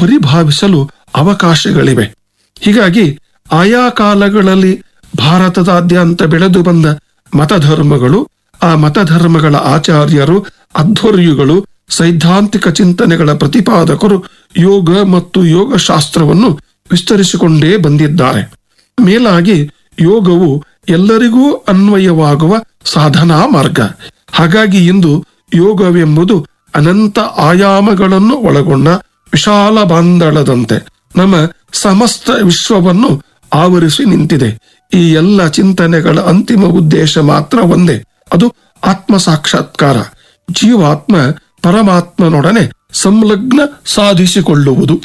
ಪರಿಭಾವಿಸಲು ಅವಕಾಶಗಳಿವೆ ಹೀಗಾಗಿ ಆಯಾ ಕಾಲಗಳಲ್ಲಿ ಭಾರತದಾದ್ಯಂತ ಬೆಳೆದು ಬಂದ ಮತಧರ್ಮಗಳು ಆ ಮತಧರ್ಮಗಳ ಆಚಾರ್ಯರು ಅಧ್ವರ್ಯುಗಳು ಸೈದ್ಧಾಂತಿಕ ಚಿಂತನೆಗಳ ಪ್ರತಿಪಾದಕರು ಯೋಗ ಮತ್ತು ಯೋಗಶಾಸ್ತ್ರವನ್ನು ವಿಸ್ತರಿಸಿಕೊಂಡೇ ಬಂದಿದ್ದಾರೆ ಮೇಲಾಗಿ ಯೋಗವು ಎಲ್ಲರಿಗೂ ಅನ್ವಯವಾಗುವ ಸಾಧನಾ ಮಾರ್ಗ ಹಾಗಾಗಿ ಇಂದು ಯೋಗವೆಂಬುದು ಅನಂತ ಆಯಾಮಗಳನ್ನು ಒಳಗೊಂಡ ವಿಶಾಲ ಬಾಂಧಳದಂತೆ ನಮ್ಮ ಸಮಸ್ತ ವಿಶ್ವವನ್ನು ಆವರಿಸಿ ನಿಂತಿದೆ ಈ ಎಲ್ಲ ಚಿಂತನೆಗಳ ಅಂತಿಮ ಉದ್ದೇಶ ಮಾತ್ರ ಒಂದೇ ಅದು ಆತ್ಮ ಸಾಕ್ಷಾತ್ಕಾರ ಜೀವಾತ್ಮ ಪರಮಾತ್ಮನೊಡನೆ ಸಂಲಗ್ನ ಸಾಧಿಸಿಕೊಳ್ಳುವುದು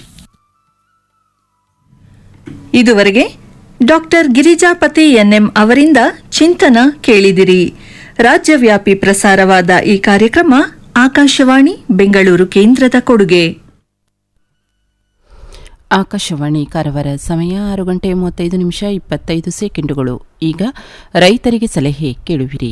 ಇದುವರೆಗೆ ಡಾಕ್ಟರ್ ಗಿರಿಜಾಪತಿ ಎನ್ಎಂ ಅವರಿಂದ ಚಿಂತನ ಕೇಳಿದಿರಿ ರಾಜ್ಯವ್ಯಾಪಿ ಪ್ರಸಾರವಾದ ಈ ಕಾರ್ಯಕ್ರಮ ಆಕಾಶವಾಣಿ ಬೆಂಗಳೂರು ಕೇಂದ್ರದ ಕೊಡುಗೆ ಆಕಾಶವಾಣಿ ಕಾರವಾರ ಸಮಯ ಆರು ಗಂಟೆ ಮೂವತ್ತೈದು ನಿಮಿಷ ಇಪ್ಪತ್ತೈದು ಸೆಕೆಂಡುಗಳು ಈಗ ರೈತರಿಗೆ ಸಲಹೆ ಕೇಳುವಿರಿ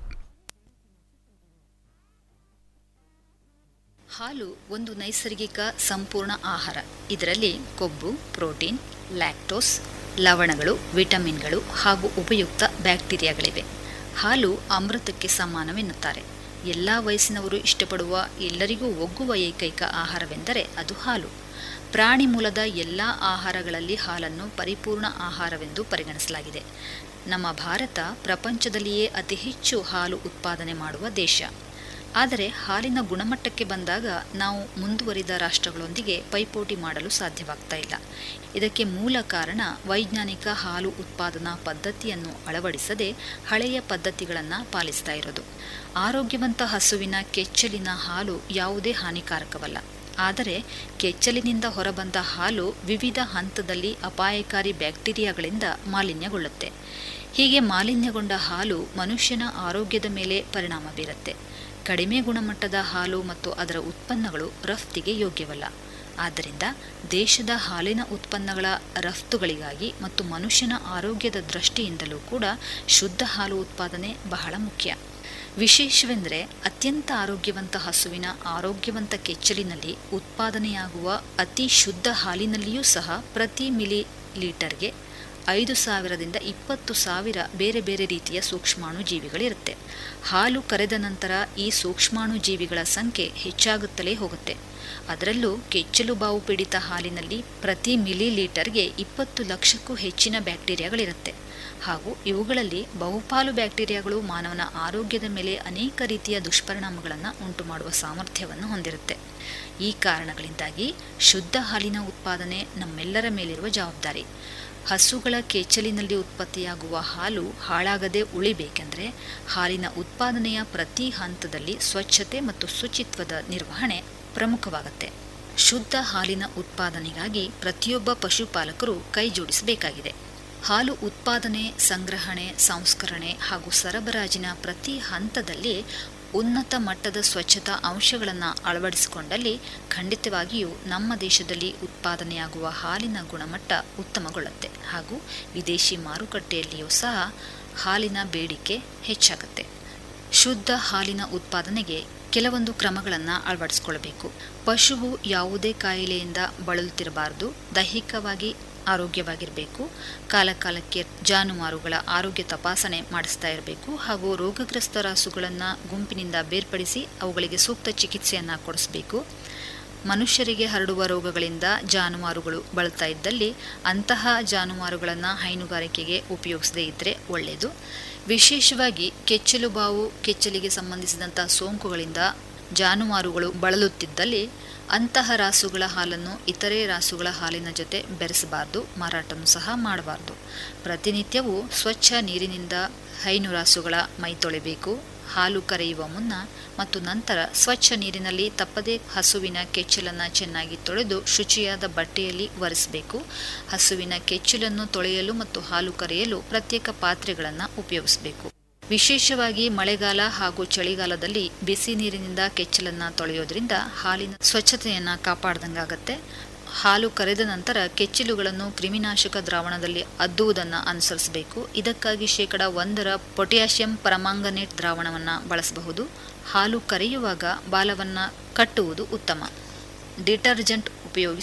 ಹಾಲು ಒಂದು ನೈಸರ್ಗಿಕ ಸಂಪೂರ್ಣ ಆಹಾರ ಇದರಲ್ಲಿ ಕೊಬ್ಬು ಪ್ರೋಟೀನ್ ಲ್ಯಾಕ್ಟೋಸ್ ಲವಣಗಳು ವಿಟಮಿನ್ಗಳು ಹಾಗೂ ಉಪಯುಕ್ತ ಬ್ಯಾಕ್ಟೀರಿಯಾಗಳಿವೆ ಹಾಲು ಅಮೃತಕ್ಕೆ ಸಮಾನವೆನ್ನುತ್ತಾರೆ ಎಲ್ಲ ವಯಸ್ಸಿನವರು ಇಷ್ಟಪಡುವ ಎಲ್ಲರಿಗೂ ಒಗ್ಗುವ ಏಕೈಕ ಆಹಾರವೆಂದರೆ ಅದು ಹಾಲು ಪ್ರಾಣಿ ಮೂಲದ ಎಲ್ಲ ಆಹಾರಗಳಲ್ಲಿ ಹಾಲನ್ನು ಪರಿಪೂರ್ಣ ಆಹಾರವೆಂದು ಪರಿಗಣಿಸಲಾಗಿದೆ ನಮ್ಮ ಭಾರತ ಪ್ರಪಂಚದಲ್ಲಿಯೇ ಅತಿ ಹೆಚ್ಚು ಹಾಲು ಉತ್ಪಾದನೆ ಮಾಡುವ ದೇಶ ಆದರೆ ಹಾಲಿನ ಗುಣಮಟ್ಟಕ್ಕೆ ಬಂದಾಗ ನಾವು ಮುಂದುವರಿದ ರಾಷ್ಟ್ರಗಳೊಂದಿಗೆ ಪೈಪೋಟಿ ಮಾಡಲು ಸಾಧ್ಯವಾಗ್ತಾ ಇಲ್ಲ ಇದಕ್ಕೆ ಮೂಲ ಕಾರಣ ವೈಜ್ಞಾನಿಕ ಹಾಲು ಉತ್ಪಾದನಾ ಪದ್ಧತಿಯನ್ನು ಅಳವಡಿಸದೆ ಹಳೆಯ ಪದ್ಧತಿಗಳನ್ನು ಪಾಲಿಸ್ತಾ ಇರೋದು ಆರೋಗ್ಯವಂತ ಹಸುವಿನ ಕೆಚ್ಚಲಿನ ಹಾಲು ಯಾವುದೇ ಹಾನಿಕಾರಕವಲ್ಲ ಆದರೆ ಕೆಚ್ಚಲಿನಿಂದ ಹೊರಬಂದ ಹಾಲು ವಿವಿಧ ಹಂತದಲ್ಲಿ ಅಪಾಯಕಾರಿ ಬ್ಯಾಕ್ಟೀರಿಯಾಗಳಿಂದ ಮಾಲಿನ್ಯಗೊಳ್ಳುತ್ತೆ ಹೀಗೆ ಮಾಲಿನ್ಯಗೊಂಡ ಹಾಲು ಮನುಷ್ಯನ ಆರೋಗ್ಯದ ಮೇಲೆ ಪರಿಣಾಮ ಬೀರುತ್ತೆ ಕಡಿಮೆ ಗುಣಮಟ್ಟದ ಹಾಲು ಮತ್ತು ಅದರ ಉತ್ಪನ್ನಗಳು ರಫ್ತಿಗೆ ಯೋಗ್ಯವಲ್ಲ ಆದ್ದರಿಂದ ದೇಶದ ಹಾಲಿನ ಉತ್ಪನ್ನಗಳ ರಫ್ತುಗಳಿಗಾಗಿ ಮತ್ತು ಮನುಷ್ಯನ ಆರೋಗ್ಯದ ದೃಷ್ಟಿಯಿಂದಲೂ ಕೂಡ ಶುದ್ಧ ಹಾಲು ಉತ್ಪಾದನೆ ಬಹಳ ಮುಖ್ಯ ವಿಶೇಷವೆಂದರೆ ಅತ್ಯಂತ ಆರೋಗ್ಯವಂತ ಹಸುವಿನ ಆರೋಗ್ಯವಂತ ಕೆಚ್ಚಲಿನಲ್ಲಿ ಉತ್ಪಾದನೆಯಾಗುವ ಅತಿ ಶುದ್ಧ ಹಾಲಿನಲ್ಲಿಯೂ ಸಹ ಪ್ರತಿ ಮಿಲಿ ಲೀಟರ್ಗೆ ಐದು ಸಾವಿರದಿಂದ ಇಪ್ಪತ್ತು ಸಾವಿರ ಬೇರೆ ಬೇರೆ ರೀತಿಯ ಸೂಕ್ಷ್ಮಾಣು ಜೀವಿಗಳಿರುತ್ತೆ ಹಾಲು ಕರೆದ ನಂತರ ಈ ಸೂಕ್ಷ್ಮಾಣು ಜೀವಿಗಳ ಸಂಖ್ಯೆ ಹೆಚ್ಚಾಗುತ್ತಲೇ ಹೋಗುತ್ತೆ ಅದರಲ್ಲೂ ಕೆಚ್ಚಲು ಬಾವು ಪೀಡಿತ ಹಾಲಿನಲ್ಲಿ ಪ್ರತಿ ಮಿಲಿ ಲೀಟರ್ಗೆ ಇಪ್ಪತ್ತು ಲಕ್ಷಕ್ಕೂ ಹೆಚ್ಚಿನ ಬ್ಯಾಕ್ಟೀರಿಯಾಗಳಿರುತ್ತೆ ಹಾಗೂ ಇವುಗಳಲ್ಲಿ ಬಹುಪಾಲು ಬ್ಯಾಕ್ಟೀರಿಯಾಗಳು ಮಾನವನ ಆರೋಗ್ಯದ ಮೇಲೆ ಅನೇಕ ರೀತಿಯ ದುಷ್ಪರಿಣಾಮಗಳನ್ನು ಉಂಟು ಮಾಡುವ ಸಾಮರ್ಥ್ಯವನ್ನು ಹೊಂದಿರುತ್ತೆ ಈ ಕಾರಣಗಳಿಂದಾಗಿ ಶುದ್ಧ ಹಾಲಿನ ಉತ್ಪಾದನೆ ನಮ್ಮೆಲ್ಲರ ಮೇಲಿರುವ ಜವಾಬ್ದಾರಿ ಹಸುಗಳ ಕೆಚ್ಚಲಿನಲ್ಲಿ ಉತ್ಪತ್ತಿಯಾಗುವ ಹಾಲು ಹಾಳಾಗದೆ ಉಳಿಬೇಕೆಂದರೆ ಹಾಲಿನ ಉತ್ಪಾದನೆಯ ಪ್ರತಿ ಹಂತದಲ್ಲಿ ಸ್ವಚ್ಛತೆ ಮತ್ತು ಶುಚಿತ್ವದ ನಿರ್ವಹಣೆ ಪ್ರಮುಖವಾಗುತ್ತೆ ಶುದ್ಧ ಹಾಲಿನ ಉತ್ಪಾದನೆಗಾಗಿ ಪ್ರತಿಯೊಬ್ಬ ಪಶುಪಾಲಕರು ಕೈ ಜೋಡಿಸಬೇಕಾಗಿದೆ ಹಾಲು ಉತ್ಪಾದನೆ ಸಂಗ್ರಹಣೆ ಸಂಸ್ಕರಣೆ ಹಾಗೂ ಸರಬರಾಜಿನ ಪ್ರತಿ ಹಂತದಲ್ಲಿ ಉನ್ನತ ಮಟ್ಟದ ಸ್ವಚ್ಛತಾ ಅಂಶಗಳನ್ನು ಅಳವಡಿಸಿಕೊಂಡಲ್ಲಿ ಖಂಡಿತವಾಗಿಯೂ ನಮ್ಮ ದೇಶದಲ್ಲಿ ಉತ್ಪಾದನೆಯಾಗುವ ಹಾಲಿನ ಗುಣಮಟ್ಟ ಉತ್ತಮಗೊಳ್ಳುತ್ತೆ ಹಾಗೂ ವಿದೇಶಿ ಮಾರುಕಟ್ಟೆಯಲ್ಲಿಯೂ ಸಹ ಹಾಲಿನ ಬೇಡಿಕೆ ಹೆಚ್ಚಾಗುತ್ತೆ ಶುದ್ಧ ಹಾಲಿನ ಉತ್ಪಾದನೆಗೆ ಕೆಲವೊಂದು ಕ್ರಮಗಳನ್ನು ಅಳವಡಿಸಿಕೊಳ್ಳಬೇಕು ಪಶುವು ಯಾವುದೇ ಕಾಯಿಲೆಯಿಂದ ಬಳಲುತ್ತಿರಬಾರದು ದೈಹಿಕವಾಗಿ ಆರೋಗ್ಯವಾಗಿರಬೇಕು ಕಾಲಕಾಲಕ್ಕೆ ಜಾನುವಾರುಗಳ ಆರೋಗ್ಯ ತಪಾಸಣೆ ಮಾಡಿಸ್ತಾ ಇರಬೇಕು ಹಾಗೂ ರೋಗಗ್ರಸ್ತ ರಾಸುಗಳನ್ನು ಗುಂಪಿನಿಂದ ಬೇರ್ಪಡಿಸಿ ಅವುಗಳಿಗೆ ಸೂಕ್ತ ಚಿಕಿತ್ಸೆಯನ್ನು ಕೊಡಿಸಬೇಕು ಮನುಷ್ಯರಿಗೆ ಹರಡುವ ರೋಗಗಳಿಂದ ಜಾನುವಾರುಗಳು ಬಳಲ್ತಾ ಇದ್ದಲ್ಲಿ ಅಂತಹ ಜಾನುವಾರುಗಳನ್ನು ಹೈನುಗಾರಿಕೆಗೆ ಉಪಯೋಗಿಸದೇ ಇದ್ದರೆ ಒಳ್ಳೆಯದು ವಿಶೇಷವಾಗಿ ಕೆಚ್ಚಲು ಬಾವು ಕೆಚ್ಚಲಿಗೆ ಸಂಬಂಧಿಸಿದಂಥ ಸೋಂಕುಗಳಿಂದ ಜಾನುವಾರುಗಳು ಬಳಲುತ್ತಿದ್ದಲ್ಲಿ ಅಂತಹ ರಾಸುಗಳ ಹಾಲನ್ನು ಇತರೆ ರಾಸುಗಳ ಹಾಲಿನ ಜೊತೆ ಬೆರೆಸಬಾರ್ದು ಮಾರಾಟನೂ ಸಹ ಮಾಡಬಾರ್ದು ಪ್ರತಿನಿತ್ಯವೂ ಸ್ವಚ್ಛ ನೀರಿನಿಂದ ಹೈನು ರಾಸುಗಳ ಮೈ ತೊಳೆಬೇಕು ಹಾಲು ಕರೆಯುವ ಮುನ್ನ ಮತ್ತು ನಂತರ ಸ್ವಚ್ಛ ನೀರಿನಲ್ಲಿ ತಪ್ಪದೇ ಹಸುವಿನ ಕೆಚ್ಚಲನ್ನು ಚೆನ್ನಾಗಿ ತೊಳೆದು ಶುಚಿಯಾದ ಬಟ್ಟೆಯಲ್ಲಿ ಒರೆಸಬೇಕು ಹಸುವಿನ ಕೆಚ್ಚಲನ್ನು ತೊಳೆಯಲು ಮತ್ತು ಹಾಲು ಕರೆಯಲು ಪ್ರತ್ಯೇಕ ಪಾತ್ರೆಗಳನ್ನು ಉಪಯೋಗಿಸಬೇಕು ವಿಶೇಷವಾಗಿ ಮಳೆಗಾಲ ಹಾಗೂ ಚಳಿಗಾಲದಲ್ಲಿ ಬಿಸಿ ನೀರಿನಿಂದ ಕೆಚ್ಚಲನ್ನು ತೊಳೆಯೋದ್ರಿಂದ ಹಾಲಿನ ಸ್ವಚ್ಛತೆಯನ್ನು ಕಾಪಾಡ್ದಂಗಾಗತ್ತೆ ಹಾಲು ಕರೆದ ನಂತರ ಕೆಚ್ಚಲುಗಳನ್ನು ಕ್ರಿಮಿನಾಶಕ ದ್ರಾವಣದಲ್ಲಿ ಅದ್ದುವುದನ್ನು ಅನುಸರಿಸಬೇಕು ಇದಕ್ಕಾಗಿ ಶೇಕಡ ಒಂದರ ಪೊಟ್ಯಾಷಿಯಂ ಪರಮಾಂಗನೇಟ್ ದ್ರಾವಣವನ್ನು ಬಳಸಬಹುದು ಹಾಲು ಕರೆಯುವಾಗ ಬಾಲವನ್ನು ಕಟ್ಟುವುದು ಉತ್ತಮ ಡಿಟರ್ಜೆಂಟ್ ಉಪಯೋಗಿಸಿ